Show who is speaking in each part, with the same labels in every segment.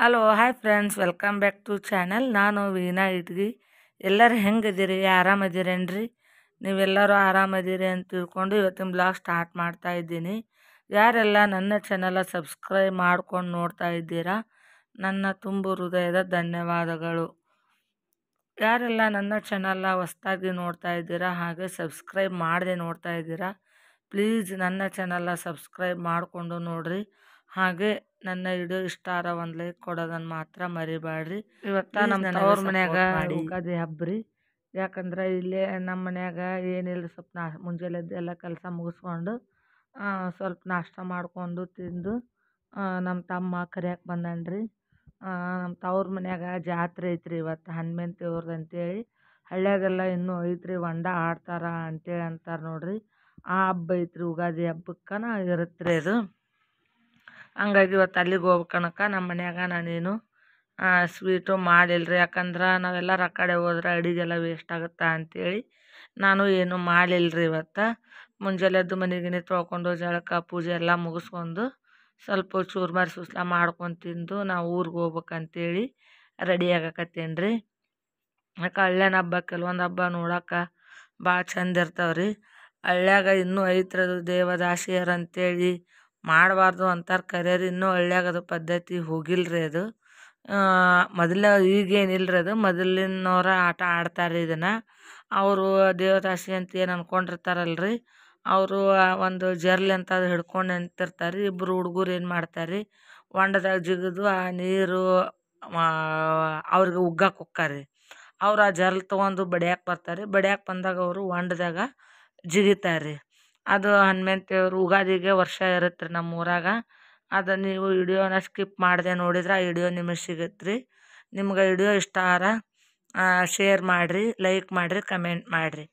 Speaker 1: Hello hi friends welcome back to channel ನಾನು ವೀಣಾ ಇಟ್ಗಿ ಎಲ್ಲರೂ ಹೆಂಗದಿರಿ ಆರಾಮದಿರೇನ್ರಿ ನೀವೆಲ್ಲರೂ ಆರಾಮದಿರಿ ಅಂತ ತಿಳ್ಕೊಂಡು ಇವತ್ತಿನ ಬ್ಲಾಗ್ ಸ್ಟಾರ್ಟ್ ಮಾಡ್ತಾ ಇದ್ದೀನಿ ಯಾರೆಲ್ಲ ನನ್ನ ಚಾನಲ ಸಬ್ಸ್ಕ್ರೈಬ್ ಮಾಡ್ಕೊಂಡು ನೋಡ್ತಾ ಇದ್ದೀರಾ ನನ್ನ ತುಂಬು ಹೃದಯದ ಧನ್ಯವಾದಗಳು ಯಾರೆಲ್ಲ ನನ್ನ ಚಾನಲ್ನ ಹೊಸ್ದಾಗಿ ನೋಡ್ತಾ ಇದ್ದೀರಾ ಹಾಗೆ ಸಬ್ಸ್ಕ್ರೈಬ್ ಮಾಡದೆ ನೋಡ್ತಾ ಇದ್ದೀರಾ ಪ್ಲೀಸ್ ನನ್ನ ಚಾನಲ್ನ ಸಬ್ಸ್ಕ್ರೈಬ್ ಮಾಡಿಕೊಂಡು ನೋಡಿರಿ ಹಾಗೆ ನನ್ನ ವಿಡಿಯೋ ಇಷ್ಟ ಆರ ಒಂದು ಲೈಕ್ ಕೊಡೋದನ್ನು ಮಾತ್ರ ಮರಿಬೇಡ್ರಿ ಇವತ್ತ
Speaker 2: Please
Speaker 1: ನಮ್ಮ
Speaker 2: ನನಗೆ
Speaker 1: ತವ್ರ
Speaker 2: support
Speaker 1: ಮನ್ಯಾಗ
Speaker 2: ಮಾಡಿ.
Speaker 1: ಯುಗಾದಿ ಹಬ್ಬ ರೀ ಯಾಕಂದ್ರೆ ಇಲ್ಲೇ ನಮ್ಮ ಮನ್ಯಾಗ ಏನಿಲ್ಲ ಸ್ವಲ್ಪ ನಾ ಮುಂಜಾನೆ ಎದ್ದು ಎಲ್ಲ ಕೆಲಸ ಮುಗಿಸ್ಕೊಂಡು ಆ, ಸ್ವಲ್ಪ ನಾಷ್ಟ ಮಾಡ್ಕೊಂಡು ತಿಂದು ಆ, ನಮ್ಮ ತಮ್ಮ ಕರಿಯಕ್ಕೆ ಬಂದನ್ರಿ ನಮ್ಮ ತವ್ರ ಮನ್ಯಾಗ ಜಾತ್ರೆ ಐತ್ರಿ ಇವತ್ತು ಹನುಮಂತ ದೇವ್ರದ್ದು ಅಂತೇಳಿ ಹಳ್ಳ್ಯಾಗೆಲ್ಲ ಇನ್ನೂ ಐತ್ರಿ ಹೊಂಡ ಆಡ್ತಾರ ಅಂತೇಳಿ ಅಂತಾರೆ ನೋಡ್ರಿ ಆ ಹಬ್ಬ ಐತ್ರಿ ಯುಗಾದಿ ಹಬ್ಬಕ್ಕನ ಇರುತ್ತೆ ಅದು ಹಂಗಾಗಿ ಇವತ್ತು ಅಲ್ಲಿಗೆ ಹೋಗ್ಬೇಕನಕ ನಮ್ಮ ಮನ್ಯಾಗ ನಾನೇನು ಸ್ವೀಟು ಮಾಡಿಲ್ರಿ ಯಾಕಂದ್ರೆ ನಾವೆಲ್ಲರೂ ಆ ಕಡೆ ಹೋದ್ರೆ ಅಡಿಗೆಲ್ಲ ವೇಸ್ಟ್ ಆಗುತ್ತಾ ಅಂತೇಳಿ ನಾನು ಏನು ಮಾಡಿಲ್ರಿ ಇವತ್ತು ಮುಂಜಾನೆ ಎದ್ದು ಮನೆ ಗಿನಿ ತೊಳ್ಕೊಂಡು ಜಳಕ ಪೂಜೆ ಎಲ್ಲ ಮುಗಿಸ್ಕೊಂಡು ಸ್ವಲ್ಪ ಚೂರ್ಮರಿ ಸುಸ್ಲ ಮಾಡ್ಕೊಂಡು ತಿಂದು ನಾವು ಊರಿಗೆ ಹೋಗ್ಬೇಕಂತೇಳಿ ರೆಡಿ ಆಗಕತ್ತೇನೆ ರೀ ಯಾಕೆ ಹಳ್ಳ್ಯಾನ ಹಬ್ಬ ಕೆಲವೊಂದು ಹಬ್ಬ ನೋಡಕ್ಕೆ ಭಾಳ ಚಂದ ಇರ್ತಾವೆ ರೀ ಹಳ್ಳ್ಯಾಗ ಇನ್ನೂ ಐತ್ರದು ದೇವದಾಸಿಯರು ಅಂತೇಳಿ ಮಾಡಬಾರ್ದು ಅಂತಾರೆ ಕರೆಯರಿ ಇನ್ನೂ ಹಳ್ಳ್ಯಾಗ ಅದು ಪದ್ಧತಿ ಹೋಗಿಲ್ರಿ ಅದು ಮೊದಲ ಈಗೇನಿಲ್ಲ ರೀ ಅದು ಮೊದಲಿನವ್ರ ಆಟ ಆಡ್ತಾರೆ ಇದನ್ನು ಅವರು ದೇವದಾಸಿ ಅಂತ ಏನು ಅಂದ್ಕೊಂಡಿರ್ತಾರಲ್ರಿ ಅವರು ಒಂದು ಜರ್ಲಿ ಅಂತ ಅದು ಹಿಡ್ಕೊಂಡು ನಿಂತಿರ್ತಾರೆ ಇಬ್ಬರು ಹುಡುಗರು ಏನು ಮಾಡ್ತಾರೆ ಹೊಂಡದಾಗ ಜಿಗಿದು ಆ ನೀರು ಆ, ಅವ್ರಿಗೆ ಉಗ್ಗಕ್ಕೆ ಹೊಕ್ಕಾರಿ ಅವ್ರು ಆ ಜರ್ಲ್ ತೊಗೊಂಡು ಬಡಿಯಾಕೆ ಬರ್ತಾರೆ ಬಡಿಯಾಕೆ ಬಂದಾಗ ಅವರು ಹೊಂಡದಾಗ ಜಿಗಿತಾರೆ ಅದು ಹನುಮಂತ ದೇವ್ರು ಉಗಾದಿಗೆ ವರ್ಷ ಇರುತ್ತೆ ರೀ ನಮ್ಮ ಊರಾಗ ಅದು ನೀವು ವಿಡಿಯೋನ ಸ್ಕಿಪ್ ಮಾಡದೆ ನೋಡಿದ್ರೆ ಆ ವಿಡಿಯೋ ನಿಮಗೆ ಸಿಗುತ್ತೆ ರೀ ನಿಮ್ಗೆ ವಿಡಿಯೋ ಇಷ್ಟ ಆರ ಶೇರ್ ಮಾಡಿರಿ ಲೈಕ್ ಮಾಡಿರಿ ಕಮೆಂಟ್ ಮಾಡಿರಿ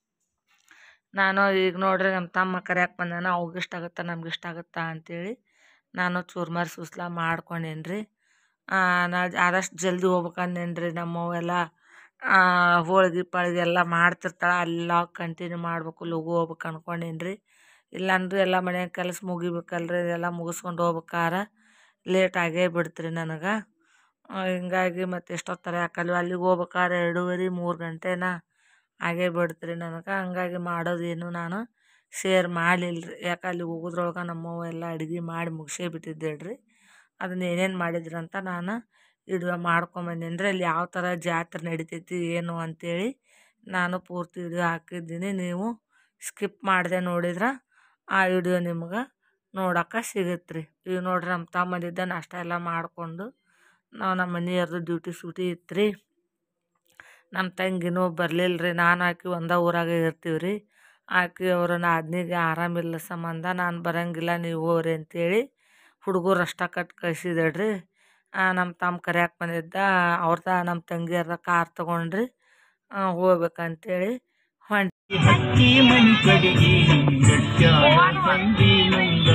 Speaker 1: ನಾನು ಈಗ ನೋಡ್ರಿ ನಮ್ಮ ತಮ್ಮ ಕರ್ಯಾಕೆ ಬಂದಾನ ಅವ್ಗೆ ಇಷ್ಟ ಆಗುತ್ತಾ ನಮ್ಗೆ ಇಷ್ಟ ಆಗುತ್ತಾ ಅಂತೇಳಿ ನಾನು ಚೂರ್ಮರಿ ಸುಸ್ಲ ಮಾಡ್ಕೊಂಡೇನಿ ರೀ ನಾ ಆದಷ್ಟು ಜಲ್ದಿ ಹೋಗ್ಬೇಕಂದೇನಿ ರೀ ನಮ್ಮವೆಲ್ಲ ಹೋಳ್ಗೆ ಪಾಳ್ಗೆ ಎಲ್ಲ ಮಾಡ್ತಿರ್ತಾಳೆ ಎಲ್ಲ ಕಂಟಿನ್ಯೂ ಮಾಡ್ಬೇಕು ಲಘು ಹೋಗ್ಬೇಕು ಅನ್ಕೊಂಡೇನಿ ರೀ ಇಲ್ಲಾಂದ್ರೆ ಎಲ್ಲ ಮನ್ಯಾಗ ಕೆಲಸ ಮುಗಿಬೇಕಲ್ರಿ ಎಲ್ಲ ಮುಗಿಸ್ಕೊಂಡು ಹೋಗ್ಬೇಕಾರ ಲೇಟ್ ಆಗೇ ಬಿಡ್ತ್ರಿ ನನಗೆ ಹಿಂಗಾಗಿ ಮತ್ತು ಎಷ್ಟೊತ್ತರ ಯಾಕಲ್ವ ಅಲ್ಲಿಗೆ ಹೋಗ್ಬೇಕಾರೆ ಎರಡೂವರೆ ಮೂರು ಗಂಟೆನ ಆಗೇ ಬಿಡ್ತ್ರಿ ನನಗೆ ಹಂಗಾಗಿ ಮಾಡೋದೇನು ನಾನು ಶೇರ್ ಮಾಡಲಿಲ್ಲ ರೀ ಯಾಕೆ ಅಲ್ಲಿ ಹೋಗೋದ್ರೊಳಗೆ ನಮ್ಮವ್ವ ಎಲ್ಲ ಅಡುಗೆ ಮಾಡಿ ಮುಗಿಸೇ ಬಿಟ್ಟಿದ್ದೇಳಿ ರೀ ಅದನ್ನ ಏನೇನು ಮಾಡಿದ್ರು ಅಂತ ನಾನು ವಿಡಿಯೋ ಮಾಡ್ಕೊಂಬಂದೇನಿ ರೀ ಅಲ್ಲಿ ಯಾವ ಥರ ಜಾತ್ರೆ ನಡಿತೈತಿ ಏನು ಅಂತೇಳಿ ನಾನು ಪೂರ್ತಿ ವಿಡಿಯೋ ಹಾಕಿದ್ದೀನಿ ನೀವು ಸ್ಕಿಪ್ ಮಾಡದೆ ನೋಡಿದ್ರೆ ಆ ವಿಡಿಯೋ ನಿಮ್ಗೆ ನೋಡೋಕೆ ಸಿಗುತ್ತೆ ರೀ ಈಗ ನೋಡ್ರಿ ನಮ್ಮ ತಮ್ಮನಿದ್ದ ನಾಷ್ಟ ಎಲ್ಲ ಮಾಡಿಕೊಂಡು ನಾವು ನಮ್ಮ ಮನೆಯವ್ರದ್ದು ಡ್ಯೂಟಿ ಸೂಟಿ ಇತ್ತು ರೀ ನಮ್ಮ ತಂಗಿನೂ ಬರಲಿಲ್ಲ ರೀ ನಾನು ಆಕಿ ಒಂದೇ ಊರಾಗ ಇರ್ತೀವಿ ರೀ ಆಕಿ ಅವ್ರ ನಾದ್ನಿಗೆ ಆರಾಮಿಲ್ಲ ಸಂಬಂಧ ನಾನು ಬರಂಗಿಲ್ಲ ನೀವು ಹೋಗ್ರಿ ಅಂತೇಳಿ ಹುಡುಗರು ಅಷ್ಟ ಕಟ್ಟು ಕಳ್ಸಿದಳ್ರಿ ನಮ್ಮ ತಮ್ಮ ಕರ್ಯಾಕೆ ಬಂದಿದ್ದ ಅವ್ರದ ನಮ್ಮ ತಂಗಿಯರ್ದ ಕಾರ್ ತೊಗೊಂಡ್ರಿ ಹೋಗ್ಬೇಕಂತೇಳಿ ಹೊಂಟ್
Speaker 2: ಹಕ್ಕಿ ಮನಿ ಕಡೆಗೆ ಗಟ್ಟ್ಯಾದ ಬಂದಿ ಮುಂದ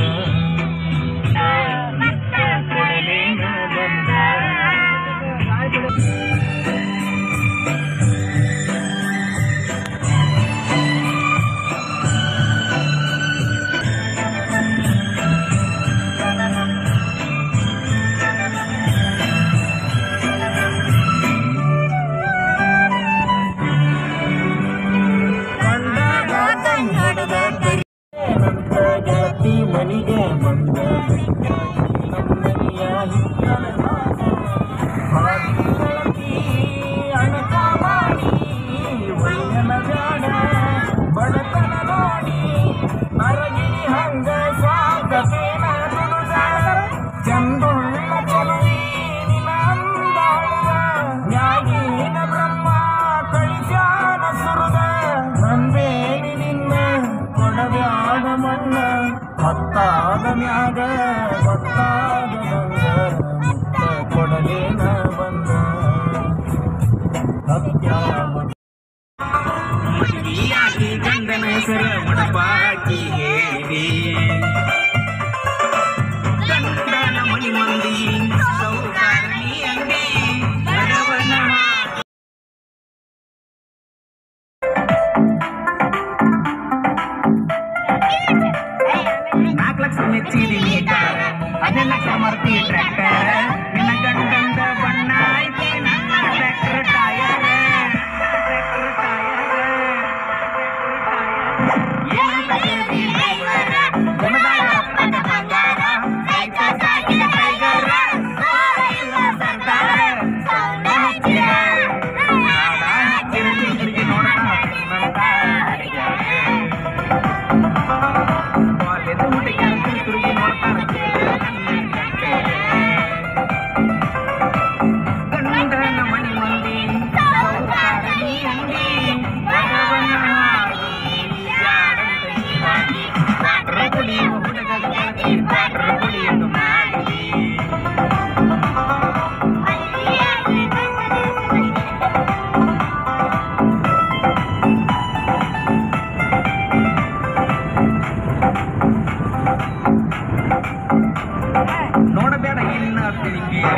Speaker 2: ಕೊಡಲೇನ ಬಂದ ಕಂಡಾಗ ಕನ್ನಡದ ಕೈ ನಂತ ಗೆಳತಿ ಮನಿಗೆ ಬಂದ ನಮ್ಮನೆಯ ಹಿತ್ತಲ ಭಾಗ. ಹಾದಿ ಗೆಳತಿ ಅಣಕ ಮಾಡಿ ಒಳ್ಳೆನ ಬ್ಯಾಡ ಬಡತನ ನೋಡಿ ಮರಗಿರಿ ಹಂಗ ಸಾಗತೇನ ದುಡುಗ ಚಂದುಳ್ಳ ಚೆಲುವಿ ನಿನ ಅಂದಾಳ ನ್ಯಾಯೀನ ಬ್ರಹ್ಮ ಕಳಿಸ್ಯಾನ ಸುರದ ನಂಬೇನಿ ನಿನ್ನ ಕೊಡಬ್ಯಾಡ ಮಣ್ಣ ಹತ್ತಾದ ಮ್ಯಾಗ ಗೊತ್ತಾದ ನಂಗ ಮುತ್ತ ಕೊಡಲೇನ ಬಂದ ಸತ್ಯಾವತಿ ಮದುವೆಯಾಗಿ ಗಂಡನ ಹೆಸರ ಮಡಪಾಕಿ ಹೇಳಿ ಗಂಡನ ಮನಿ ಮಂದಿ ಸೌಕಾರಣಿ ಅಂಗಿ ಬಡವನ ನಾಲ್ಕು ಲಕ್ಷ ಮೆಚ್ಚಿದೀನಿ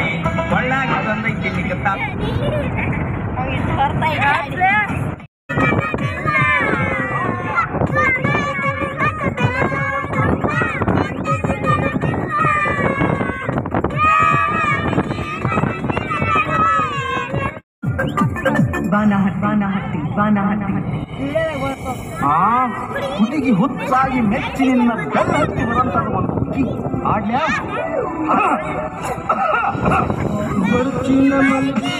Speaker 2: ಒಳ್ಳಾಗ ಬಂದೈತಿ ನಿಗತ್ತ ಆ ಹುಡುಗಿ ಹುಚ್ಚಾಗಿ ಮೆಚ್ಚಿ ನಿನ್ನ ಬೆಲ್ಲ ಹತ್ತಿ ಬರುವಂತದ ಒಂದು ಹುಡುಗಿ ಆಡ್ಲ್ಯಾ ಬರ್ಚಿನ ಮಲ್ಗಿ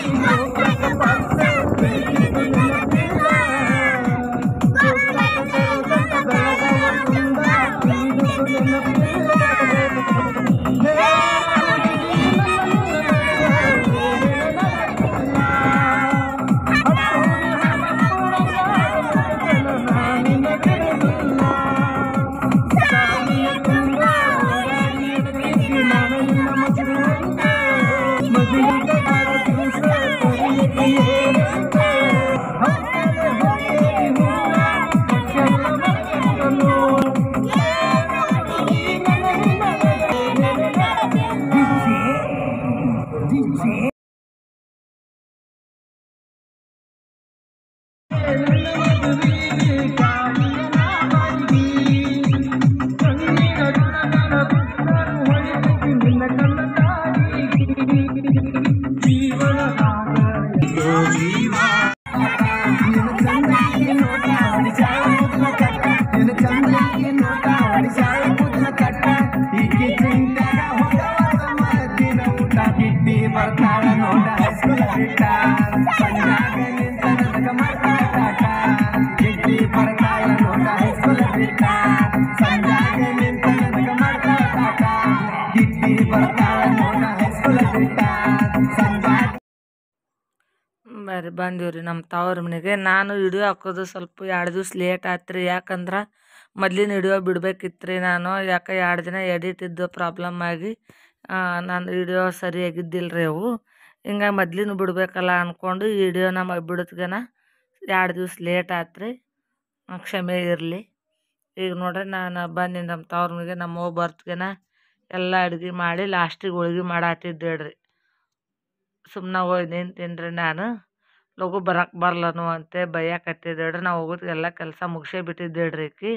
Speaker 2: ಬರ್ತಾಳ ನೋಡ ಹಸ್ಕುಲ ಬಿಟ್ಟ ಸಂಜಾಗ ನಿಂತ ನನಗ ಮಾತಾಟ ಗಿಡ್ಡಿ ಬರ್ತಾಳ ನೋಡ ಹಸ್ಕುಲ ಬಿಟ್ಟ ಸಂಜಾಗ ನಿಂತ ನನಗ ಮಾತಾಟ ಗಿಡ್ಡಿ ಬರ್ತಾಳ ನೋಡ ಹಸ್ಕುಲ ಬಿಟ್ಟ ಸಂಜಾಗ
Speaker 1: ಬರ್ರಿ ಬಂದೀವ್ರಿ ನಮ್ಮ ತವ್ರ ಮನೆಗೆ ನಾನು ವಿಡಿಯೋ ಹಾಕೋದು ಸ್ವಲ್ಪ ಎರಡು ದಿವ್ಸ ಲೇಟ್ ಆಯ್ತು ರೀ ಯಾಕಂದ್ರೆ ಮೊದ್ಲಿನ ವಿಡಿಯೋ ಬಿಡ್ಬೇಕಿತ್ತು ರೀ ನಾನು ಯಾಕೆ ಎರಡು ದಿನ ಎಡಿಟ್ ಇದ್ದು ಪ್ರಾಬ್ಲಮ್ ಆಗಿ ನಾನು ವಿಡಿಯೋ ಸರಿಯಾಗಿದ್ದಿಲ್ಲ ರೀ ಅವು ಹಿಂಗಾಗಿ ಮೊದ್ಲಿನ ಬಿಡಬೇಕಲ್ಲ ಅಂದ್ಕೊಂಡು ಈ ವಿಡಿಯೋನ ಮ ಬಿಡತ್ಗೆನ ಎರಡು ದಿವ್ಸ ಲೇಟ್ ಆಯ್ತು ರೀ ಕ್ಷಮೆ ಇರಲಿ ಈಗ ನೋಡ್ರಿ ನಾನು ಬನ್ನಿ ನಮ್ಮ ತವ್ರ ಮನೆಗೆ ನಮ್ಮ ಅವ್ವ ಬರ್ತಗೆನ ಎಲ್ಲ ಅಡ್ಗೆ ಮಾಡಿ ಲಾಸ್ಟಿಗೆ ಹೋಳ್ಗೆ ಮಾಡಾತಿದ್ದೆ ರೀ ಸುಮ್ಮನೆ ಹೋಗಿ ನಿಂತೀನಿ ರೀ ನಾನು ಲಘು ಬರಕ್ಕೆ ಬರ್ಲನು ಅಂತೆ ಬೈಯಾಕತ್ತಿದ್ದೇಳ್ರಿ ನಾವು ಹೋಗೋದ್ಗೆಲ್ಲ ಕೆಲಸ ಮುಗಿಸೇ ಬಿಟ್ಟಿದ್ದೇಳ್ರಿ ಈಕಿ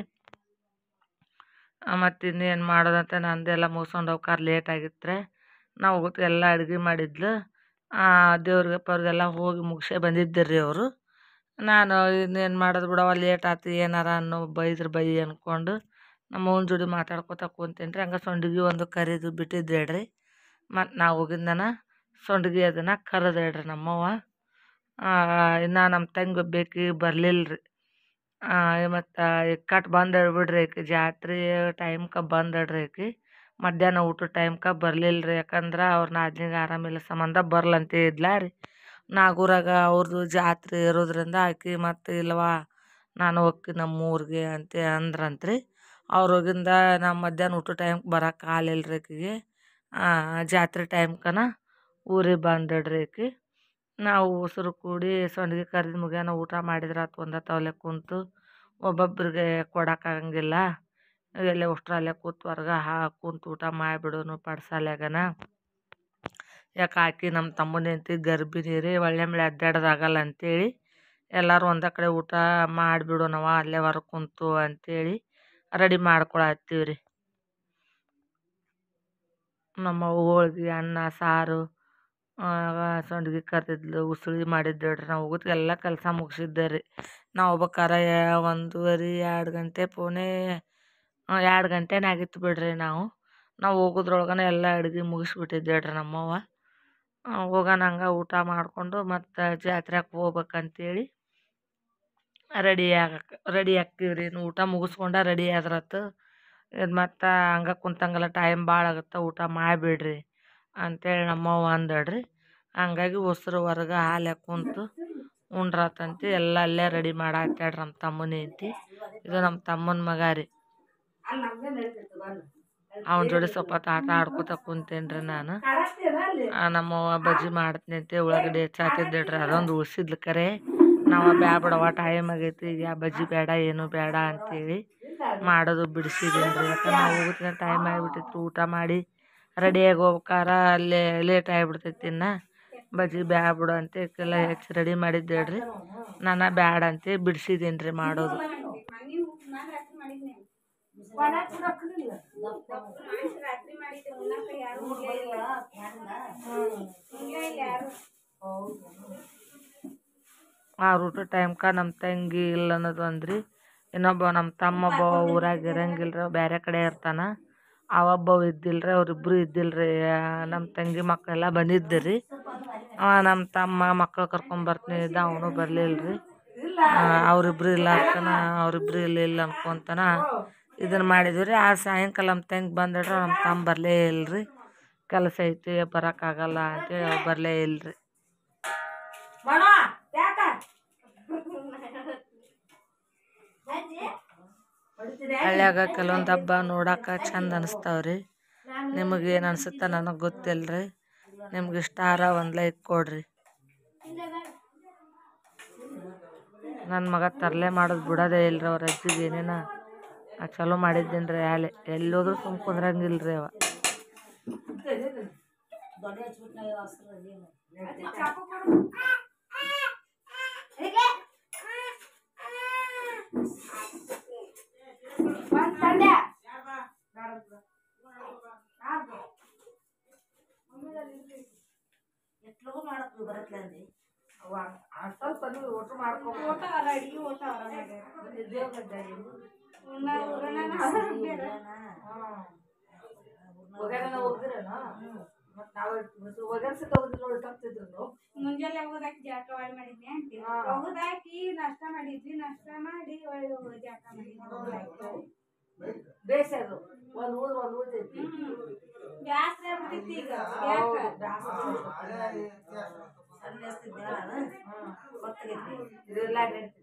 Speaker 1: ಮತ್ತು ಇನ್ನೇನು ಮಾಡೋದಂತ ನಂದೆಲ್ಲ ಮುಗಿಸ್ಕೊಂಡು ಹೋಗ್ಕಾರ ಲೇಟ್ ಆಗಿತ್ತು ರೀ ನಾವು ಹೋಗೋದ್ಗೆ ಎಲ್ಲ ಅಡ್ಗೆ ಮಾಡಿದ್ಲು ದೇವ್ರಿಗೆ ಪವ್ರಿಗೆಲ್ಲ ಹೋಗಿ ಮುಗಿಸೇ ಬಂದಿದ್ದೆ ರೀ ಅವರು ನಾನು ಇನ್ನೇನು ಮಾಡೋದು ಬಿಡವ ಲೇಟ್ ಆಯ್ತು ಏನಾರ ಅನ್ನೋ ಬೈದ್ರೆ ಬೈ ಅಂದ್ಕೊಂಡು ನಮ್ಮ ಅವ್ವನ ಜೋಡಿ ಮಾತಾಡ್ಕೊತ ಕುಂತೀನಿ ರೀ ಹಂಗೆ ಸಂಡಿಗೆ ಒಂದು ಕರಿದು ಬಿಟ್ಟಿದ್ದೆ ರೀ ಮತ್ತು ನಾವು ಹೋಗಿಂದನ ಸಂಡ್ಗೆ ಅದನ್ನು ಕರೆದು ಹೇಳ್ರಿ ನಮ್ಮವ್ವ ಇನ್ನು ನಮ್ಮ ತಂಗಿ ಬೇಕಿ ಬರಲಿಲ್ಲ ರೀ ಮತ್ತು ಇಕ್ಕಟ್ಟು ಬಂದು ಹೇಳ್ಬಿಡ್ರಿ ಆಕಿ ಜಾತ್ರೆ ಟೈಮ್ಗೆ ಬಂದು ಹೇಳ್ರಿ ಆಕಿ ಮಧ್ಯಾಹ್ನ ಊಟದ ಟೈಮ್ಗೆ ಬರಲಿಲ್ಲ ರೀ ಯಾಕಂದ್ರೆ ಅವ್ರ ನಾದ್ನಿಗೆ ಆರಾಮಿಲ್ಲ ಸಂಬಂಧ ಬರ್ಲಂತ ಇದ್ಲ ರೀ ನಾಗೂರಾಗ ಅವ್ರದ್ದು ಜಾತ್ರೆ ಇರೋದ್ರಿಂದ ಆಕಿ ಮತ್ತು ಇಲ್ವಾ ನಾನು ಹೋಗ್ತೀನಿ ನಮ್ಮ ಊರಿಗೆ ಅಂತ ಅಂದ್ರಂತ್ರಿ ಅವ್ರು ಹೋಗಿಂದ ನಾವು ಮಧ್ಯಾಹ್ನ ಊಟದ ಟೈಮ್ಗೆ ಬರಕ್ಕೆ ಆಗ್ಲಿಲ್ಲ ರೀ ಆಕಿಗೆ ಜಾತ್ರೆ ಟೈಮ್ಕನ ಊರಿಗೆ ಬಂದಡ್ರಿ ಆಕಿ ನಾವು ಉಸುರು ಕೂಡಿ ಸಂಡ್ಗೆ ಕರಿದು ಮುಗ್ಯಾನ ಊಟ ಮಾಡಿದ್ರೆ ಆತು ಒಂದೇ ತವಲೆ ಕುಂತು ಒಬ್ಬೊಬ್ಬರಿಗೆ ಕೊಡೋಕ್ಕಾಗಂಗಿಲ್ಲ ಎಲ್ಲೇ ಅಷ್ಟ್ರು ಅಲ್ಲೇ ಕೂತು ಹೊರ್ಗೆ ಹಾ ಕುಂತು ಊಟ ಮಾಡಿಬಿಡೋನು ಪಡ್ಸಾಲ್ಯಾಗನ ಯಾಕೆ ಆಕಿ ನಮ್ಮ ತಮ್ಮನ ಹೆಂಡ್ತಿ ಗರ್ಭಿಣಿ ರೀ ಒಳ್ಳೆ ಮಳೆ ಅಡ್ಡಾಡೋದಾಗಲ್ಲ ಅಂತೇಳಿ ಎಲ್ಲರೂ ಒಂದೇ ಕಡೆ ಊಟ ಮಾಡಿಬಿಡೋಣವ ಅಲ್ಲೇ ಹೊರಗೆ ಕುಂತು ಅಂತೇಳಿ ರೆಡಿ ಮಾಡ್ಕೊಳತ್ತೀವಿ ರೀ ನಮ್ಮ ಹೋಳ್ಗೆ ಅನ್ನ ಸಾರು ಸಂಡ್ಗೆ ಕರ್ದಿದ್ಲು ಉಸುಳಿ ಮಾಡಿದ್ದೆ ರೀ ನಾವು ಹೋಗೋದ್ಗೆಲ್ಲ ಕೆಲಸ ಮುಗಿಸಿದ್ದೆ ರೀ ನಾವು ಹೋಗ್ಬೇಕಾರೆ ಒಂದೂವರೆ ಎರಡು ಗಂಟೆ ಪೋಣೆ ಎರಡು ಗಂಟೆನೇ ಆಗಿತ್ತು ಬಿಡ್ರಿ ನಾವು ನಾವು ಹೋಗೋದ್ರೊಳಗನೆ ಎಲ್ಲ ಅಡ್ಗೆ ಮುಗಿಸ್ಬಿಟ್ಟಿದ್ದೆ ರೀ ನಮ್ಮವ್ವ ಹೋಗೋಣ ಹಂಗೆ ಊಟ ಮಾಡಿಕೊಂಡು ಮತ್ತು ಜಾತ್ರೆಗೆ ಹೋಗ್ಬೇಕಂತೇಳಿ ರೆಡಿ ಆಗಕ್ಕೆ ರೆಡಿ ಆಗ್ತೀವಿ ರೀ ಊಟ ಮುಗಿಸ್ಕೊಂಡ ರೆಡಿ ಆದ್ರತ್ತು ಇದು ಮತ್ತು ಹಂಗೆ ಕುಂತಂಗೆಲ್ಲ ಟೈಮ್ ಭಾಳ ಆಗುತ್ತೆ ಊಟ ಮಾಡಿಬಿಡ್ರಿ ಅಂತೇಳಿ ನಮ್ಮವ್ವ ಅಂದಳ್ರಿ ಹಂಗಾಗಿ ಉಸ್ರು ಹೊರ್ಗೆ ಹಾಲೆ ಕುಂತು ಉಂಡ್ರಾತಂತ ಎಲ್ಲ ಅಲ್ಲೇ ರೆಡಿ ಮಾಡಾತ್ತಾಳ್ರಿ ನಮ್ಮ ತಮ್ಮನ ಹೆಂಡ್ತಿ ಇದು ನಮ್ಮ ತಮ್ಮನ ಮಗ ರೀ ಅವನ ಜೋಡಿ ಸ್ವಲ್ಪ ಹೊತ್ತು ಆಟ ಆಡ್ಕೊತ ಕುಂತೇನಿ ರೀ ನಾನು ಆ, ನಮ್ಮವ್ವ ಬಜ್ಜಿ ಮಾಡ್ತೀನಿ ಅಂತ ಉಳ್ಳಾಗಡ್ಡಿ ಹೆಚ್ಚಾತಿದ್ದೆ ರೀ ಅದೊಂದು ಉಳ್ಸಿದ್ಲು ಕರೆ ನಾವು ಬ್ಯಾ ಬಿಡವ ಟೈಮ್ ಆಗೈತಿ ಈಗ ಯಾ ಬಜ್ಜಿ ಬೇಡ ಏನು ಬೇಡ ಅಂತೇಳಿ ಮಾಡೋದು ಬಿಡಿಸಿದ್ದೀನಿ ರೀ ಯಾಕಂದ್ರೆ ನಾವು ಹೋಗೋದ್ಕಿಂತ ಟೈಮ್ ಆಗಿಬಿಟ್ಟಿತ್ತು ಊಟ ಮಾಡಿ ರೆಡಿಯಾಗಿ ಹೋಗ್ಬೇಕಾರ ಅಲ್ಲೇ ಲೇಟ್ ಆಗಿಬಿಡ್ತೈತಿ ಇನ್ನು ಬಜ್ಜಿ ಬ್ಯಾಡ ಬಿಡು ಅಂತ ಈಕೆಲ್ಲ ಹೆಚ್ಚು ರೆಡಿ ಮಾಡಿದ್ದೆ ಹೇಳ್ರಿ ನಾನು ಬ್ಯಾಡ ಅಂತ ಬಿಡಿಸಿದ್ದೀನಿ ರೀ ಮಾಡೋದು ಆ ಊಟ ಟೈಮ್ಕ ನಮ್ಮ ತಂಗಿ ಇಲ್ಲ ಅನ್ನೋದು ಅಂದ್ರಿ ಇನ್ನೊಬ್ಬ ನಮ್ಮ ತಮ್ಮ ಒಬ್ಬ ಊರಾಗ ಇರಂಗಿಲ್ಲ ರೀ ಬೇರೆ ಕಡೆ ಇರ್ತಾನ ಅವೊಬ್ಬ ಇದ್ದಿಲ್ಲ ರೀ ಅವರಿಬ್ರು ಇದ್ದಿಲ್ಲ ರೀ ನಮ್ಮ ತಂಗಿ ಮಕ್ಕಳೆಲ್ಲ ಬಂದಿದ್ದು ರೀ ಅವ ನಮ್ಮ ತಮ್ಮ ಮಕ್ಕಳು ಕರ್ಕೊಂಬರ್ತೀನಿ ಇದ್ದ ಅವನು ಬರಲಿಲ್ಲ ರೀ ಅವರಿಬ್ರು ಇಲ್ಲ ಅನ್ಕನ ಅವರಿಬ್ರು ಇಲ್ಲ ಇಲ್ಲ ಅನ್ಕೊಂತಾನ ಇದನ್ನು ಮಾಡಿದ್ವಿ ರೀ ಆ ಸಾಯಂಕಾಲ ನಮ್ಮ ತಂಗಿ ಬಂದಿಡ್ರೆ ನಮ್ಮ ತಮ್ಮ ಬರಲೇ ಇಲ್ಲ ರೀ ಕೆಲಸ ಐತಿ ಬರೋಕ್ಕಾಗಲ್ಲ ಅಂತೇಳಿ ಅವ ಬರಲೇ ಇಲ್ಲ ರೀ ಹಳ್ಳ್ಯಾಗ ಕೆಲವೊಂದು ಹಬ್ಬ ನೋಡಕ್ಕೆ ಚಂದ ಅನಿಸ್ತಾವ್ರಿ ನಿಮಗೆ ಏನು ಅನ್ಸುತ್ತೆ ನನಗೆ ಗೊತ್ತಿಲ್ಲ ರೀ ನಿಮ್ಗೆ ಇಷ್ಟ ಆರ ಒಂದು ಲೈಕ್ ಕೊಡ್ರಿ ನನ್ನ ಮಗ ತರಲೆ ಮಾಡೋದು ಬಿಡೋದೇ ಇಲ್ರಿ ಅವ್ರ ಅಜ್ಜಿಗೆ ಏನೇನ ನಾ ಚಲೋ ಮಾಡಿದ್ದೀನಿ ರೀ ಆಲೆ ಎಲ್ಲೋದ್ರೂ ಸುಮ್ ಕುಂದ್ರಂಗಿಲ್ಲ ರೀ ಅವ
Speaker 3: ಮುಂಜಾನೆ ಹೋಗೋದಾಕಿ ಜಾಕ ಒಳಗೆ ಮಾಡಿದ್ನಿ ಅಂತೀನಿ ಹೋಗೋದಾಕಿ ನಾಷ್ಟ ಮಾಡಿದ್ವಿ ನಾಷ್ಟ ಮಾಡಿ ಒಳ್ಳೆ ಜಾಕ ಮಾಡಿದ್ವಿ
Speaker 1: ಬೇಸದು ಒಂದು ಊರು ಒಂದು ಊರ್ತೈತಿ
Speaker 3: ಬ್ಯಾಸ್ರ ಆಗ್ಬಿಟ್ಟಿತ್ತು ಈಗ ಯಾಕ
Speaker 1: ಇದೆಲ್ಲ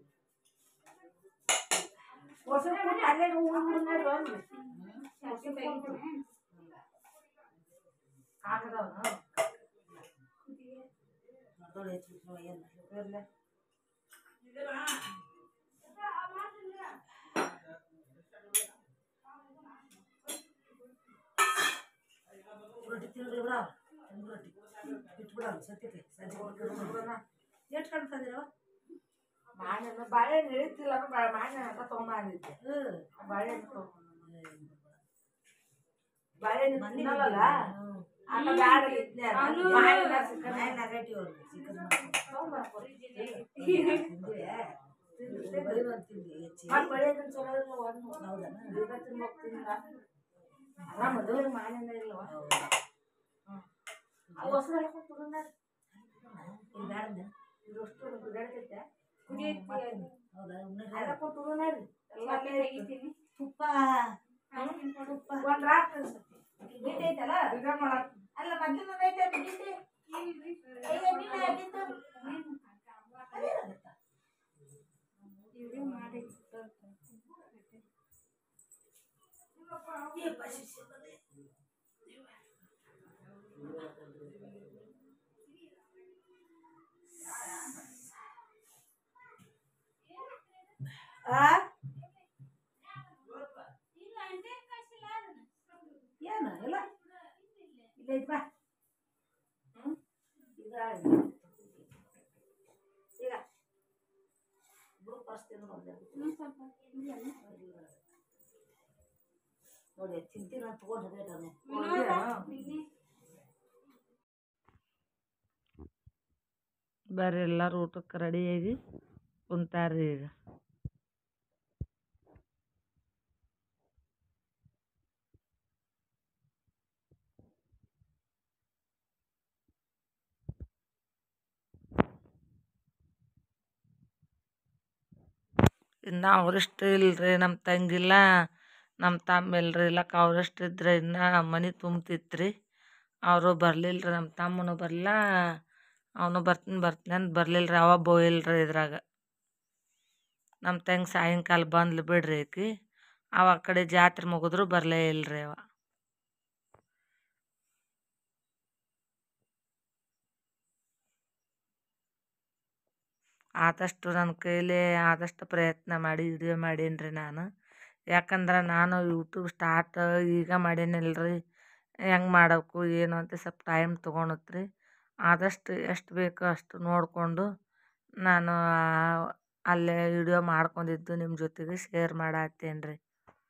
Speaker 1: ಅಲ್ಲೇ ಹಾಕದವನು ಮಾವಿನ ಬಾಳೆಹಣ್ಣು ಇಳಿತಿಲ್ಲ ಮಾವಿನ ಅಂತ ತೊಗೊಂಬಂದಿದ್ದೆ ಬಾಳೆಹಣ್ಣು ತೊಗೊಂಬಂದಿದ್ದೆ. ಬಾಳೆಹಣ್ಣು ತಿನ್ನಲ್ಲ ಆಗ ಬ್ಯಾಡ ಇದ್ನೆ ಅದು. ಮಾವಿನ ಸಿಕ್ಕಲ್ಲ. ಮತ್ತ್ ಬಾಳೆಹಣ್ಣು ಚಲೋ ಇಲ್ಲ ಒಂದು. ಈಗ ತಿನ್ಬೇಕು ತಿನ್ನಲ್ಲ. ಅಲ್ಲ ಮದುವೆಗೆ ಮಾವಿನ ಇಲ್ಲವ ಅವು ಹೊಸ್ರು ಹಾಕ್ಕೊಂಡ್ ಕುಡುದ್ನ. ಇದಷ್ಟು ಗುದ್ದಾಡ್ತೈತೆ. ಹಾಕ್ಕೊಂಡ್ ಕುಡುದ್ನ ರೀ. ಎಲ್ಲ ಅಲ್ಲೇ ಐತಿ.
Speaker 3: ತುಪ್ಪ
Speaker 1: ಒಂದ್ ರಾತ್ರಿ ಅನ್ಸತ್ತೆ. ಬಿಟ್ಟಿ ಐತಲ್ಲ? ಇದ ಮಾಡಾಕ್. ಅಲ್ಲ ಮಧ್ಯಾಹ್ನ ಐತೆ ಅದು ಬಿಟ್ಟಿ. ಅಯ್ಯೋ, ನೀನೇ ಹಾಕಿದ್ದು. ಆ? ಏನು ಇಲ್ಲ ಇಲ್ಲ ಐತ್ ಬಾ ಹ್ಮ್? ಈಗ ಈಗ ಬಿಡು ಪರ್ಸ್ ತಿಂದು ಬಂದೆ. ನೋಡಿ ತಿಂತೀನಿ ಅಂತ ತಗೊಂಡು ಹೋಗ್ಯಾನ. ಬರ್ರಿ ಎಲ್ಲರೂ ಊಟಕ್ಕೆ ರೆಡಿಯಾಗಿ ಕುಂತಾರ್ರಿ ಈಗ ಇನ್ನು ಅವರಿಷ್ಟು ಇಲ್ರಿ ನಮ್ಮ ತಂಗಿಲ್ಲ ನಮ್ಮ ತಮ್ಮ ಇಲ್ರಿ ಇಲ್ಲಕ ಅವರಿಷ್ಟು ಇದ್ರೆ ಇನ್ನು ಮನೆ ತುಂಬ್ತಿತ್ತು ರೀ ಅವರು ಬರಲಿಲ್ಲ ರೀ ನಮ್ಮ ತಮ್ಮನೂ ಬರಲಿಲ್ಲ ಅವನು ಬರ್ತೀನಿ ಬರ್ತೀನಿ ಅಂತ ಬರಲಿಲ್ಲ ರೀ ಅವ ಬೋಯಿಲ್ಲ ರೀ ಇದ್ರಾಗ ನಮ್ಮ ತಂಗಿ ಸಾಯಂಕಾಲ ಬಂದ್ಲು ಬಿಡ್ರಿ ಆಕಿ ಅವ ಆ ಕಡೆ ಜಾತ್ರೆ ಮುಗಿದ್ರು ಬರಲೇ ಇಲ್ಲ ರೀ ಅವ ಆದಷ್ಟು ನನ್ನ ಕೈಲಿ ಆದಷ್ಟು ಪ್ರಯತ್ನ ಮಾಡಿ ವಿಡಿಯೋ ಮಾಡೀನಿ ರೀ ನಾನು ಯಾಕಂದ್ರೆ ನಾನು ಯೂಟ್ಯೂಬ್ ಸ್ಟಾರ್ಟ್ ಈಗ ಮಾಡೀನಿಲ್ಲ ರೀ ಹೆಂಗೆ ಮಾಡಬೇಕು ಏನು ಅಂತ ಸ್ವಲ್ಪ ಟೈಮ್ ತೊಗೊಳತ್ರಿ ಆದಷ್ಟು ಎಷ್ಟು ಬೇಕೋ ಅಷ್ಟು ನೋಡಿಕೊಂಡು ನಾನು ಅಲ್ಲೇ ವಿಡಿಯೋ ಮಾಡ್ಕೊಂಡಿದ್ದು ನಿಮ್ಮ ಜೊತೆಗೆ ಶೇರ್ ಮಾಡತ್ತೇನೆ ರೀ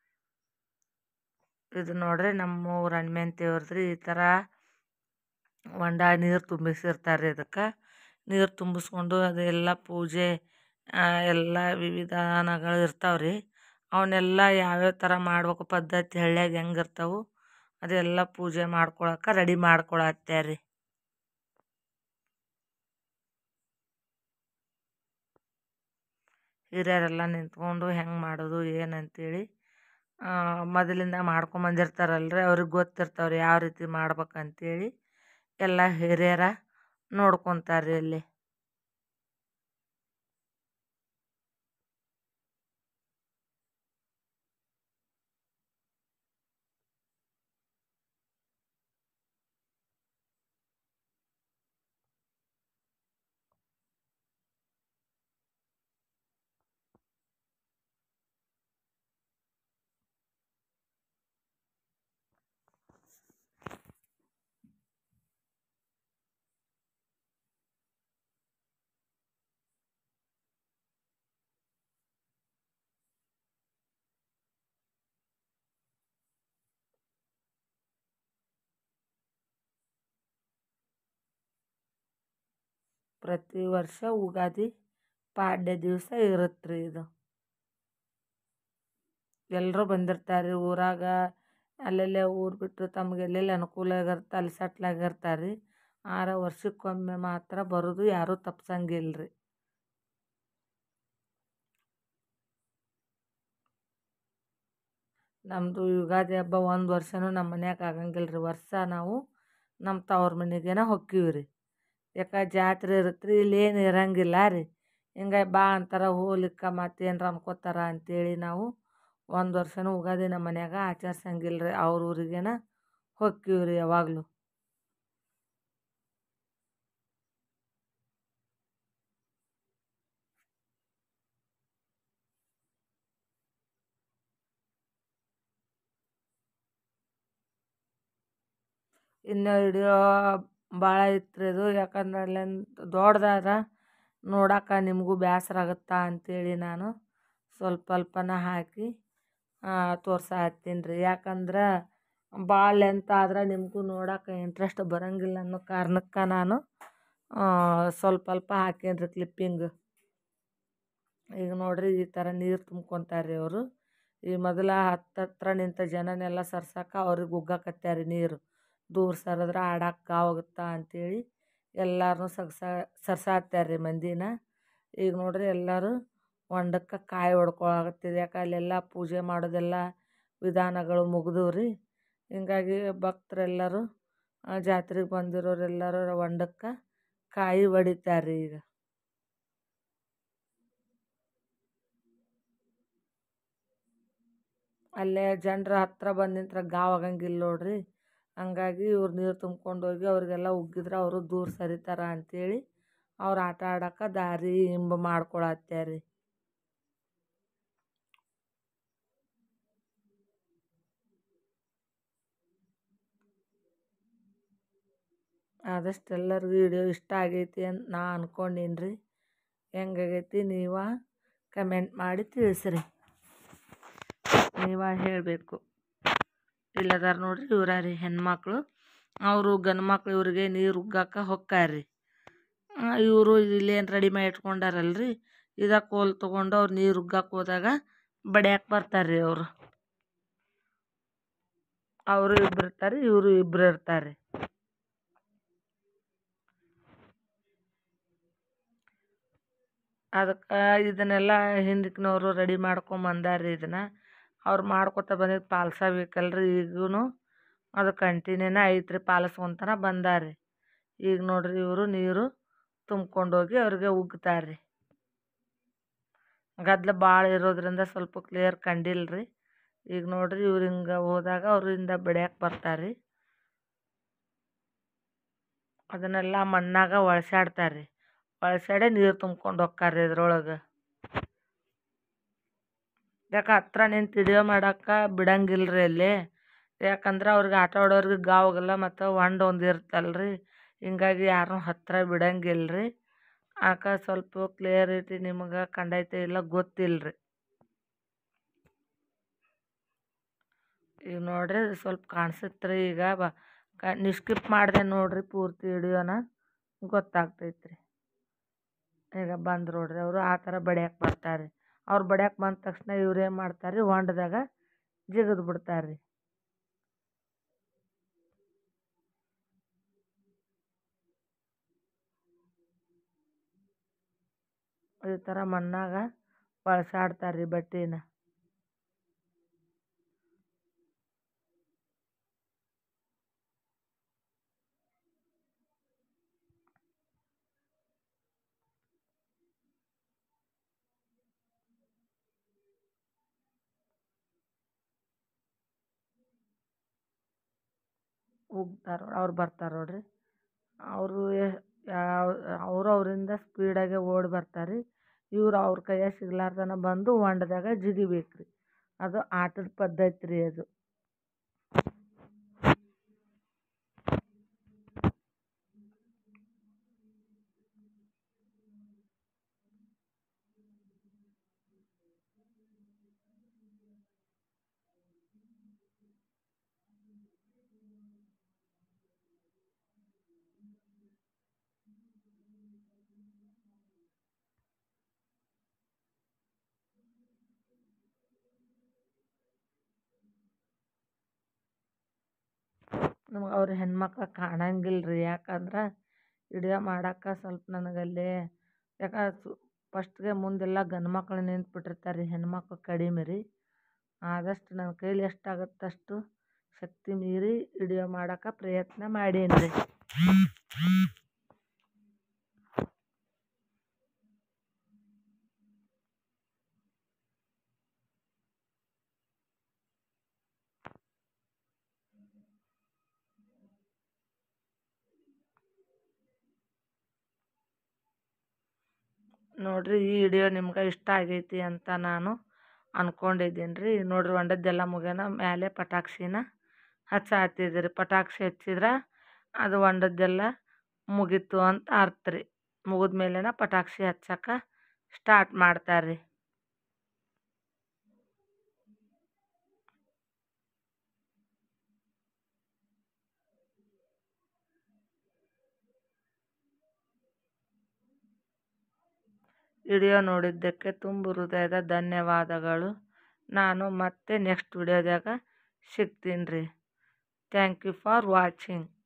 Speaker 1: ಇದು ನೋಡ್ರಿ ನಮ್ಮ ಊರ ಹಣ್ಮೆಂತಿಯವ್ರದ್ದು ರೀ ಈ ಥರ ಹೊಂಡ ನೀರು ತುಂಬಿಸಿರ್ತಾರೆ ರೀ ಇದಕ್ಕೆ ನೀರು ತುಂಬಿಸ್ಕೊಂಡು ಅದೆಲ್ಲ ಪೂಜೆ ಎಲ್ಲ ವಿವಿಧಾನಗಳು ಇರ್ತಾವೆ ರೀ ಅವನ್ನೆಲ್ಲ ಯಾವ್ಯಾವ ಥರ ಮಾಡ್ಬೇಕು ಪದ್ಧತಿ ಹಳ್ಳ್ಯಾಗ ಹೆಂಗೆ ಇರ್ತಾವೆ ಅದೆಲ್ಲ ಪೂಜೆ ಮಾಡ್ಕೊಳಕ್ಕೆ ರೆಡಿ ಮಾಡ್ಕೊಳತ್ಯಾರ ರೀ ಹಿರಿಯರೆಲ್ಲ ನಿಂತ್ಕೊಂಡು ಹೆಂಗೆ ಮಾಡೋದು ಏನಂತೇಳಿ ಮೊದಲಿಂದ ಮಾಡ್ಕೊಂಬಂದಿರ್ತಾರಲ್ರಿ ಅವ್ರಿಗೆ ಗೊತ್ತಿರ್ತಾವೆ ರೀ ಯಾವ ರೀತಿ ಮಾಡ್ಬೇಕಂತೇಳಿ ಎಲ್ಲ ಹಿರಿಯರ ನೋಡ್ಕೊತಾರೆ ರೀ ಇಲ್ಲಿ ಪ್ರತಿ ವರ್ಷ ಯುಗಾದಿ ಪಾಡ್ಯ ದಿವಸ ಇರುತ್ತೆ ರೀ ಇದು ಎಲ್ಲರೂ ಬಂದಿರ್ತಾರೆ ರೀ ಊರಾಗ ಅಲ್ಲೆಲ್ಲೇ ಊರು ಬಿಟ್ಟು ತಮ್ಗೆ ಎಲ್ಲೆಲ್ಲಿ ಅನುಕೂಲ ಆಗಿರುತ್ತೆ ಅಲ್ಲಿ ಸೆಟ್ಲ್ ಆಗಿರ್ತಾರೆ ರೀ ಆರ ವರ್ಷಕ್ಕೊಮ್ಮೆ ಮಾತ್ರ ಬರೋದು ಯಾರೂ ತಪ್ಸಂಗಿಲ್ಲ ರೀ ನಮ್ಮದು ಯುಗಾದಿ ಹಬ್ಬ ಒಂದು ವರ್ಷನೂ ನಮ್ಮ ಮನ್ಯಾಗ ಆಗಂಗಿಲ್ಲ ರೀ ವರ್ಷ ನಾವು ನಮ್ಮ ತವ್ರ ಮನೆಗೇನ ಹೊಕ್ಕೀವಿ ರೀ ಯಾಕೆ ಜಾತ್ರೆ ಇರುತ್ತೆ ರೀ ಇಲ್ಲೇನು ಇರಂಗಿಲ್ಲ ರೀ ಹಿಂಗಾಗಿ ಬಾ ಅಂತಾರೆ ಹೋಗ್ಲಿಕ್ಕೆ ಮತ್ತೇನ್ರ ಅನ್ಕೋತಾರ ಅಂತೇಳಿ ನಾವು ಒಂದು ವರ್ಷನೂ ಯುಗಾದಿ ನಮ್ಮ ಮನ್ಯಾಗ ಆಚರ್ಸಂಗಿಲ್ಲ ರೀ ಅವ್ರ ಊರಿಗೇನ ಹೊಕ್ಕೀವಿ ರೀ ಯಾವಾಗಲೂ ಇನ್ನು ವಿಡಿಯೋ ಭಾಳ ಐತೆ ರೀ ಇದು ಯಾಕಂದ್ರೆ ಅಲ್ಲಿಂದ ದೊಡ್ಡದಾದ ನೋಡಕ್ಕೆ ನಿಮಗೂ ಬೇಸರ ಆಗುತ್ತಾ ಅಂತೇಳಿ ನಾನು ಸ್ವಲ್ಪ ಸ್ವಲ್ಪನ ಹಾಕಿ ತೋರ್ಸತ್ತೀನಿ ರೀ ಯಾಕಂದ್ರೆ ಭಾಳ ಲೆಂತ್ ಆದ್ರೆ ನಿಮಗೂ ನೋಡಕ್ಕೆ ಇಂಟ್ರೆಸ್ಟ್ ಬರೋಂಗಿಲ್ಲ ಅನ್ನೋ ಕಾರಣಕ್ಕೆ ನಾನು ಸ್ವಲ್ಪ ಸ್ವಲ್ಪ ಹಾಕೀನಿ ರೀ ಕ್ಲಿಪ್ಪಿಂಗ್ ಈಗ ನೋಡಿರಿ ಈ ಥರ ನೀರು ತುಂಬ್ಕೊತಾರೆ ರೀ ಅವರು ಈ ಮೊದಲ ಹತ್ತತ್ರ ನಿಂತ ಜನನೆಲ್ಲ ಸರ್ಸಕ್ಕೆ ಅವ್ರಿಗೆ ಉಗ್ಗಾಕತ್ಯಾರ ರೀ ನೀರು ದೂರ ಸರಿದ್ರೆ ಆಡಕ್ಕೆ ಹೋಗುತ್ತಾ ಅಂತೇಳಿ ಎಲ್ಲರೂ ಸಗ್ಸ ಸರ್ಸಾತ್ಯಾರ ರೀ ಮಂದಿನ ಈಗ ನೋಡಿರಿ ಎಲ್ಲರೂ ಹೊಂಡಕ್ಕೆ ಕಾಯಿ ಹೊಡ್ಕೊಳಕತ್ತಿದ್ರು ಯಾಕೆ ಅಲ್ಲೆಲ್ಲ ಪೂಜೆ ಮಾಡೋದೆಲ್ಲ ವಿಧಾನಗಳು ಮುಗಿದವು ರೀ ಹಿಂಗಾಗಿ ಭಕ್ತರೆಲ್ಲರೂ ಜಾತ್ರೆಗೆ ಬಂದಿರೋರೆಲ್ಲರೂ ಹೊಂಡಕ್ಕೆ ಕಾಯಿ ಹೊಡಿತಾರೆ ರೀ ಈಗ ಅಲ್ಲೇ ಜನರ ಹತ್ರ ಬಂದು ನಿಂತ್ರೆ ಗಾವ್ ಆಗಂಗಿಲ್ಲ ನೋಡ್ರಿ ಹಂಗಾಗಿ ಇವ್ರು ನೀರು ತುಂಬ್ಕೊಂಡು ಹೋಗಿ ಅವ್ರಿಗೆಲ್ಲ ಉಗ್ಗಿದ್ರೆ ಅವರು ದೂರ ಸರಿತಾರ ಅಂತೇಳಿ ಅವ್ರು ಆಟ ಆಡಕ್ಕೆ ದಾರಿ ಹಿಂಬ ಮಾಡ್ಕೊಳತ್ಯಾರ ರೀ ಆದಷ್ಟು ಎಲ್ಲರಿಗೂ ವಿಡಿಯೋ ಇಷ್ಟ ಆಗೈತಿ ಅಂತ ನಾ ಅನ್ಕೊಂಡೀನಿ ರೀ ಹೆಂಗಾಗೈತಿ ನೀವು ಕಮೆಂಟ್ ಮಾಡಿ ತಿಳಿಸ್ರಿ ನೀವು ಹೇಳಬೇಕು ಇಲ್ಲದಾರ ನೋಡ್ರಿ ಇವ್ರ ರೀ ಹೆಣ್ಮಕ್ಳು ಅವರು ಗಂಡು ಮಕ್ಳು ಇವ್ರಿಗೆ ನೀರು ಉಗ್ಗಾಕ ಹೊಕ್ಕಾರ್ರಿ ಇವರು ಇಲ್ಲೇನು ರೆಡಿ ಮಾಡಿ ಇಟ್ಕೊಂಡಾರಲ್ರಿ ಇದ ಕೋಲ್ ತೊಗೊಂಡು ಅವ್ರು ನೀರು ಉಗ್ಗಾಕ ಹೋದಾಗ ಬಡಿಯಾಕೆ ಬರ್ತಾರೆ ರೀ ಅವರು ಅವರು ಇಬ್ರು ಇರ್ತಾರೆ ಇವರು ಇಬ್ರು ಇರ್ತಾರೆ ಅದಕ್ಕೆ ಇದನ್ನೆಲ್ಲ ಹಿಂದಕ್ಕಿನವರು ರೆಡಿ ಮಾಡ್ಕೊಂಬಂದಾರ ರೀ ಇದನ್ನು ಅವ್ರು ಮಾಡ್ಕೊತ ಬಂದಿದ್ದು ಪಾಲಿಸಬೇಕಲ್ರಿ ಈಗೂ ಅದು ಕಂಟಿನ್ಯೂನ ಐತ್ರಿ ಪಾಲಿಸ್ಕೊಂತನ ಬಂದಾರ ರೀ ಈಗ ನೋಡ್ರಿ ಇವರು ನೀರು ತುಂಬ್ಕೊಂಡು ಹೋಗಿ ಅವ್ರಿಗೆ ಉಗ್ತಾರೆ ರೀ ಗದ್ದಲ ಭಾಳ ಇರೋದ್ರಿಂದ ಸ್ವಲ್ಪ ಕ್ಲಿಯರ್ ಕಂಡಿಲ್ಲ ರೀ ಈಗ ನೋಡ್ರಿ ಇವ್ರು ಹಿಂಗೆ ಹೋದಾಗ ಅವರಿಂದ ಬಡಿಯಾಕೆ ಬರ್ತಾರೆ ರೀ ಅದನ್ನೆಲ್ಲ ಮಣ್ಣಾಗ ಒಳಸಾಡ್ತಾರೆ ರೀ ಒಳಸಾಡೆ ನೀರು ತುಂಬ್ಕೊಂಡು ಹೋಕ್ಕಾರ ರೀ ಇದ್ರೊಳಗೆ ಯಾಕೆ ಹತ್ರ ನಿಂತು ವಿಡಿಯೋ ಮಾಡಕ್ಕೆ ಬಿಡಂಗಿಲ್ಲ ರೀ ಅಲ್ಲಿ ಯಾಕಂದ್ರೆ ಅವ್ರಿಗೆ ಆಟ ಆಡೋರ್ಗೆ ಗಾವಾಗಲ್ಲ ಮತ್ತು ಹೊಂಡ ಒಂದು ಇರ್ತಲ್ಲ ರೀ ಹಿಂಗಾಗಿ ಯಾರನ್ನೂ ಹತ್ತಿರ ಬಿಡಂಗಿಲ್ಲ ರೀ ಆಕ ಸ್ವಲ್ಪ ಕ್ಲಿಯರಿಟಿ ನಿಮ್ಗೆ ಕಂಡೈತೆ ಇಲ್ಲ ಗೊತ್ತಿಲ್ಲ ರೀ ಈಗ ನೋಡ್ರಿ ಸ್ವಲ್ಪ ಕಾಣಿಸುತ್ತೆ ರೀ ಈಗ ಬ ಕ ನೀವು ಸ್ಕಿಪ್ ಮಾಡಿದೆ ನೋಡಿರಿ ಪೂರ್ತಿ ವಿಡಿಯೋನ ಗೊತ್ತಾಗ್ತೈತೆ ರೀ ಈಗ ಬಂದು ನೋಡ್ರಿ ಅವರು ಆ ಥರ ಬಡಿಯಕ್ಕೆ ಬರ್ತಾರೆ ಅವ್ರು ಬಡಿಯಕ್ಕೆ ಬಂದ ತಕ್ಷಣ ಇವ್ರು ಏನು ಮಾಡ್ತಾರೆ ರೀ ಹೊಂಡದಾಗ ಜಿಗಿದು ಬಿಡ್ತಾರೆ ರೀ ಈ ಥರ ಮಣ್ಣಾಗ ಬಳಸಾಡ್ತಾರೆ ರೀ ಬಟ್ಟೆನ ಉಗ್ತಾರೆ ಅವ್ರು ಬರ್ತಾರೆ ನೋಡ್ರಿ ಅವರು ಯಾವ ಅವರು ಅವರಿಂದ ಸ್ಪೀಡಾಗೆ ಓಡಿ ಬರ್ತಾರೆ ರೀ ಇವ್ರು ಅವ್ರ ಕೈಯಾಗ ಸಿಗ್ಲಾರ್ದನ ಬಂದು ಹೊಂಡದಾಗ ಜಿಗಿಬೇಕು ರೀ ಅದು ಆಟದ ಪದ್ಧತಿ ರೀ ಅದು ನಮ್ಗೆ ಅವ್ರ ಹೆಣ್ಮಕ್ಳು ಕಾಣಂಗಿಲ್ಲ ರೀ ಯಾಕಂದ್ರೆ ವಿಡಿಯೋ ಮಾಡಕ್ಕೆ ಸ್ವಲ್ಪ ನನಗಲ್ಲಿ ಯಾಕೆ ಸು ಫಸ್ಟ್ಗೆ ಮುಂದೆಲ್ಲ ಗಂಡು ಮಕ್ಳು ನಿಂತ್ಬಿಟ್ಟಿರ್ತಾರೆ ರೀ ಹೆಣ್ಮಕ್ಳು ಕಡಿಮೆ ರೀ ಆದಷ್ಟು ನನ್ನ ಕೈಲಿ ಎಷ್ಟಾಗತ್ತೆ ಅಷ್ಟು ಶಕ್ತಿ ಮೀರಿ ವಿಡಿಯೋ ಮಾಡಕ್ಕೆ ಪ್ರಯತ್ನ ಮಾಡೀನಿ ರೀ ನೋಡಿರಿ ಈ ವಿಡಿಯೋ ನಿಮ್ಗೆ ಇಷ್ಟ ಆಗೈತಿ ಅಂತ ನಾನು ಅಂದ್ಕೊಂಡಿದ್ದೀನಿ ರೀ ನೋಡಿರಿ ಹೊಂಡದ್ದೆಲ್ಲ ಮುಗ್ಯಾನ ಮೇಲೆ ಪಟಾಕ್ಸಿನ ಹಚ್ಚಾತಿದ್ರಿ ಪಟಾಕ್ಸಿ ಹಚ್ಚಿದ್ರೆ ಅದು ಹೊಂಡದ್ದೆಲ್ಲ ಮುಗೀತು ಅಂತ ಅರ್ಥ ರೀ ಮುಗಿದ ಮೇಲೆನ ಪಟಾಕ್ಸಿ ಹಚ್ಚಕ್ಕೆ ಸ್ಟಾರ್ಟ್ ಮಾಡ್ತಾರೆ ರೀ ವಿಡಿಯೋ ನೋಡಿದ್ದಕ್ಕೆ ತುಂಬ ಹೃದಯದ ಧನ್ಯವಾದಗಳು ನಾನು ಮತ್ತೆ ನೆಕ್ಸ್ಟ್ ವಿಡಿಯೋದಾಗ ಸಿಗ್ತೀನಿ ರೀ ಥ್ಯಾಂಕ್ ಯು ಫಾರ್ ವಾಚಿಂಗ್